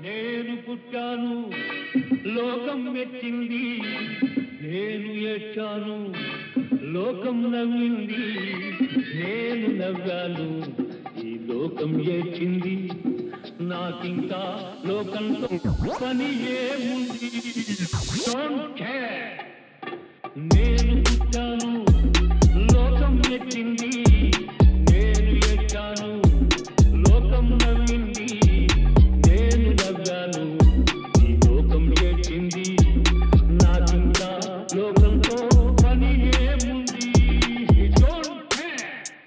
నేను పుట్టాను లోకం మెచ్చింది నేను ఏడ్చాను లోకం నవ్వింది నేను నవ్వాను ఈ లోకం ఏడ్చింది నాకింకా లోకంలో పని ఏముంది Don't care. నేను పుట్టాను లోకం మెచ్చింది నేను ఎక్కాను లోకం నవ్వింది నేను నవ్వాను ఈ లోకం ఏడ్చింది నాకింకా లోకంతో పని ఏముంది Don't care.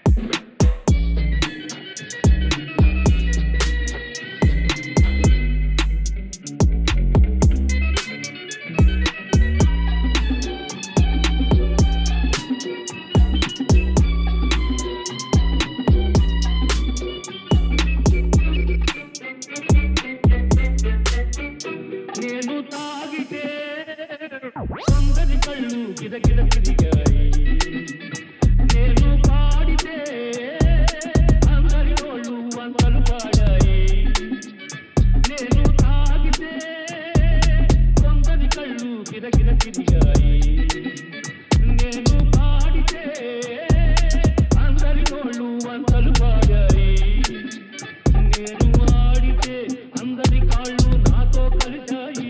నేను తాగితే కొందరి కళ్ళు గిరగిర తిరిగాయి నేను పాడితే అందరి వాళ్ళు వందలు పాడాయి నేను తాగితే కొందరి కళ్ళు గిరగిర తిరిగాయి నేను పాడితే అందరి వాళ్ళు వందలు పాడాయి నేను ఆడితే అందరి కాళ్ళు నాతో కలిశాయి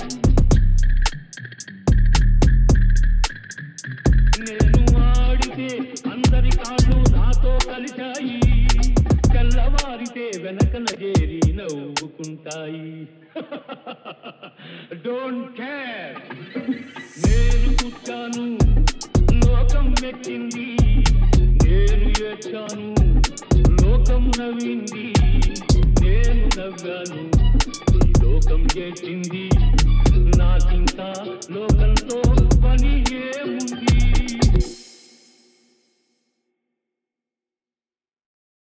నేను ఆడితే అందరి కాళ్ళు నాతో కలిశాయి తెల్లవారితే వెనకన చేరి నవ్వుకుంటాయి డోంట్ కేర్ నేను పుట్టాను లోకం మెచ్చింది నేను ఏడ్చాను లోకం నవ్వింది నేను నవ్వాను ఈ లోకం ఏడ్చింది నాకింకా లోకంతో పని